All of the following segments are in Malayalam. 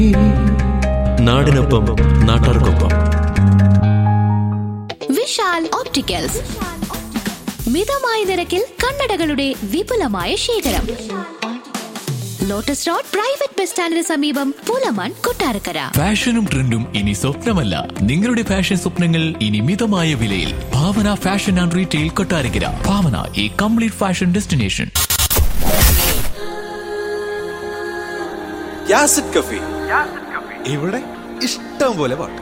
നാടിനൊപ്പം നാട്ടാർക്കൊപ്പം വിശാൽ ഓപ്റ്റിക്കൽസ് മിതമായ നിരക്കിൽ കണ്ണടകളുടെ വിപുലമായ ശേഖരം ലോട്ടസ് റോഡ് പ്രൈവറ്റ് ബസ് സ്റ്റാൻഡിന് സമീപം പുലമൺ കൊട്ടാരക്കര ഫാഷനും ട്രെൻഡും ഇനി സ്വപ്നമല്ല നിങ്ങളുടെ ഫാഷൻ സ്വപ്നങ്ങൾ ഇനി മിതമായ വിലയിൽ Bhavana fashion and retail Kottarakkara Bhavana ഈ കംപ്ലീറ്റ് ഫാഷൻ ഡെസ്റ്റിനേഷൻ യാസിഡ് കഫി ഇവിടെ ഇഷ്ടം പോലെ പാട്ട്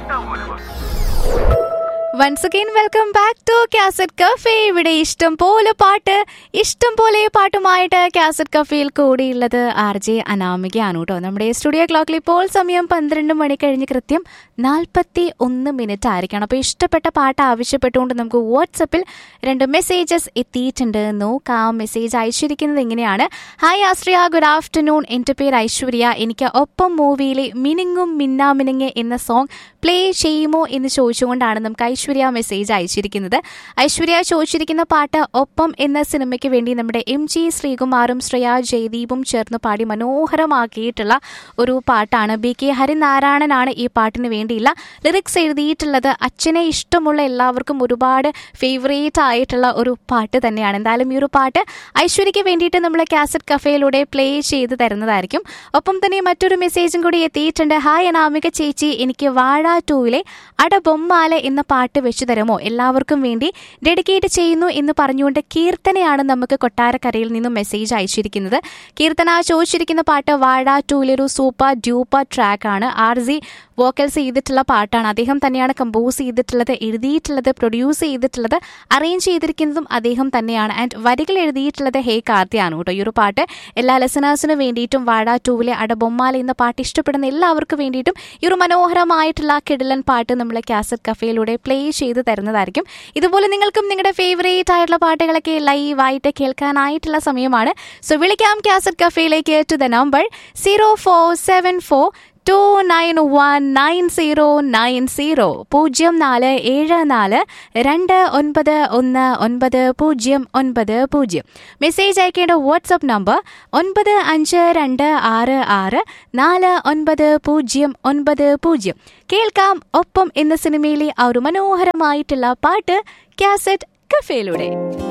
once again welcome back to cassette cafe ഇവിടെ ഇഷ്ടം പോലെ പാട്ട് ഇഷ്ടം പോലെ പാട്ടുമായിട്ട് കാസറ്റ് കഫേയിൽ കൂടിയുള്ളത് ആർ ജെ അനാമികയാണ് കേട്ടോ നമ്മുടെ സ്റ്റുഡിയോ ക്ലോക്കിൽ ഇപ്പോൾ സമയം പന്ത്രണ്ട് മണി കഴിഞ്ഞ് കൃത്യം നാൽപ്പത്തി ഒന്ന് മിനിറ്റ് ആയിരിക്കണം അപ്പോൾ ഇഷ്ടപ്പെട്ട പാട്ട് ആവശ്യപ്പെട്ടുകൊണ്ട് നമുക്ക് വാട്സപ്പിൽ രണ്ട് മെസ്സേജസ് എത്തിയിട്ടുണ്ട് നോക്കാം മെസ്സേജ് അയച്ചിരിക്കുന്നത് എങ്ങനെയാണ് ഹായ് ആശ്രിയ ഗുഡ് ആഫ്റ്റർനൂൺ എൻ്റെ പേര് ഐശ്വര്യ എനിക്ക് ഒപ്പം മൂവിയിലെ മിനിങ്ങും മിന്നാമിനിങ്ങ് എന്ന സോങ് പ്ലേ ചെയ്യുമോ എന്ന് ചോദിച്ചുകൊണ്ടാണ് നമുക്ക് ഐശ്വര്യ മെസ്സേജ് അയച്ചിരിക്കുന്നത് ഐശ്വര്യ ചോദിച്ചിരിക്കുന്ന പാട്ട് ഒപ്പം എന്ന സിനിമയ്ക്ക് വേണ്ടി നമ്മുടെ എം ജി ശ്രീകുമാറും ശ്രേയ ജയദീപും ചേർന്ന് പാടി മനോഹരമാക്കിയിട്ടുള്ള ഒരു പാട്ടാണ് ബി കെ ഹരിനാരായണനാണ് ഈ പാട്ടിന് വേണ്ടിയുള്ള ലിറിക്സ് എഴുതിയിട്ടുള്ളത് അച്ഛനെ ഇഷ്ടമുള്ള എല്ലാവർക്കും ഒരുപാട് ഫേവറേറ്റ് ആയിട്ടുള്ള ഒരു പാട്ട് തന്നെയാണ് എന്തായാലും ഈ ഒരു പാട്ട് ഐശ്വര്യയ്ക്ക് വേണ്ടിയിട്ട് നമ്മൾ കാസറ്റ് കഫേയിലൂടെ പ്ലേ ചെയ്ത് തരുന്നതായിരിക്കും ഒപ്പം തന്നെ മറ്റൊരു മെസ്സേജും കൂടി എത്തിയിട്ടുണ്ട് ഹായ് അനാമിക ചേച്ചി എനിക്ക് വാഴ ടൂവിലെ അടബൊമ്മാല എന്ന പാട്ട് വെച്ചു തരുമോ എല്ലാവർക്കും വേണ്ടി ഡെഡിക്കേറ്റ് ചെയ്യുന്നു എന്ന് പറഞ്ഞുകൊണ്ട് കീർത്തനയാണ് നമുക്ക് കൊട്ടാരക്കരയിൽ നിന്നും മെസ്സേജ് അയച്ചിരിക്കുന്നത് കീർത്തന ചോദിച്ചിരിക്കുന്ന പാട്ട് വാഴ ടൂവിലെ ഒരു സൂപ്പർ ഡ്യൂപ്പർ ട്രാക്ക് ആണ് ആർ സി വോക്കൽസ് ചെയ്തിട്ടുള്ള പാട്ടാണ് അദ്ദേഹം തന്നെയാണ് കമ്പോസ് ചെയ്തിട്ടുള്ളത് എഴുതിയിട്ടുള്ളത് പ്രൊഡ്യൂസ് ചെയ്തിട്ടുള്ളത് അറേഞ്ച് ചെയ്തിരിക്കുന്നതും അദ്ദേഹം തന്നെയാണ് ആൻഡ് വരികൾ എഴുതിയിട്ടുള്ളത് ഹേ കാർത്തിയാണ് കേട്ടോ ഈ ഒരു പാട്ട് എല്ലാ ലെസണേഴ്സിന് വേണ്ടിയിട്ടും വാഴ ടൂവിലെ അടബൊമ്മാല എന്ന പാട്ട് ഇഷ്ടപ്പെടുന്ന എല്ലാവർക്കും വേണ്ടിയിട്ടും ഈ ഒരു മനോഹരമായിട്ടുള്ള കിടിലൻ പാട്ട് നമ്മൾ കാസറ്റ് കഫേയിലൂടെ പ്ലേ ചെയ്ത് തരുന്നതായിരിക്കും ഇതുപോലെ നിങ്ങൾക്കും നിങ്ങളുടെ ഫേവറേറ്റ് ആയിട്ടുള്ള പാട്ടുകളൊക്കെ ലൈവായിട്ട് കേൾക്കാനായിട്ടുള്ള സമയമാണ് സോ വിളിക്കാം കാസറ്റ് കഫേയിലേക്ക് to the number zero four seven four two nine one nine zero nine zero പൂജ്യം നാല് ഏഴ് നാല് രണ്ട് ഒൻപത് ഒന്ന് ഒൻപത് പൂജ്യം ഒൻപത് പൂജ്യം മെസ്സേജ് അയക്കേണ്ട വാട്സപ്പ് നമ്പർ ഒൻപത് അഞ്ച് രണ്ട് ആറ് ആറ് നാല് ഒൻപത് പൂജ്യം ഒൻപത് പൂജ്യം കേൾക്കാം ഒപ്പം എന്ന സിനിമയിലെ ആ ഒരു മനോഹരമായിട്ടുള്ള പാട്ട് കാസറ്റ് കഫേയിലൂടെ